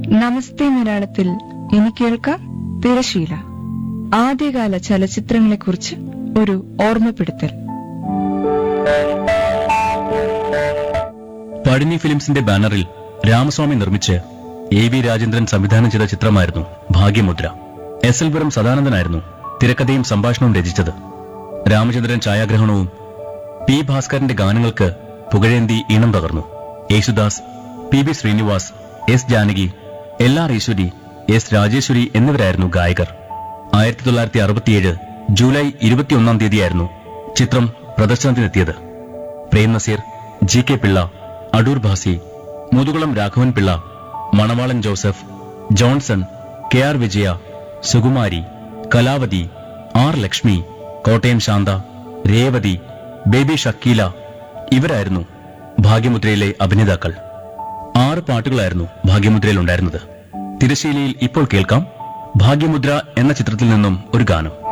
നമസ്തേ മലയാളത്തിൽ ഇനി കേൾക്കാം തിരശീല ആദ്യകാല ചലച്ചിത്രങ്ങളെക്കുറിച്ച് ഒരു ഓർമ്മപ്പെടുത്തൽ പടിനി ഫിലിംസിന്റെ ബാനറിൽ രാമസ്വാമി നിർമ്മിച്ച് എ വി രാജേന്ദ്രൻ സംവിധാനം ചെയ്ത ചിത്രമായിരുന്നു ഭാഗ്യമുദ്ര എസ് എൽ പുരം സദാനന്ദനായിരുന്നു തിരക്കഥയും സംഭാഷണവും രചിച്ചത് രാമചന്ദ്രൻ ഛായാഗ്രഹണവും പി ഭാസ്കരന്റെ ഗാനങ്ങൾക്ക് പുകഴേന്തി ഈണം പകർന്നു Yesudas P B Sreenivas S Janaki L R Eswari S Rajeswari എന്നിവരായിരുന്നു ഗായകർ ആയിരത്തി തൊള്ളായിരത്തി അറുപത്തിയേഴ് ജൂലൈ ഇരുപത്തിയൊന്നാം തീയതിയായിരുന്നു ചിത്രം പ്രദർശനത്തിനെത്തിയത് Prem Nazir G K Pillai Adoor Bhasi Muthukulam Raghavan Pillai Manavalan Joseph Johnson K R Vijaya Sukumari Kalavathi R Lakshmi Kottayam Santha Revathi baby Shakeela ഇവരായിരുന്നു ഭാഗ്യമുദ്രയിലെ അഭിനേതാക്കൾ ആറ് പാട്ടുകളായിരുന്നു ഭാഗ്യമുദ്രയിൽ ഉണ്ടായിരുന്നത് തിരശ്ശീലയിൽ ഇപ്പോൾ കേൾക്കാം ഭാഗ്യമുദ്ര എന്ന ചിത്രത്തിൽ നിന്നും ഒരു ഗാനം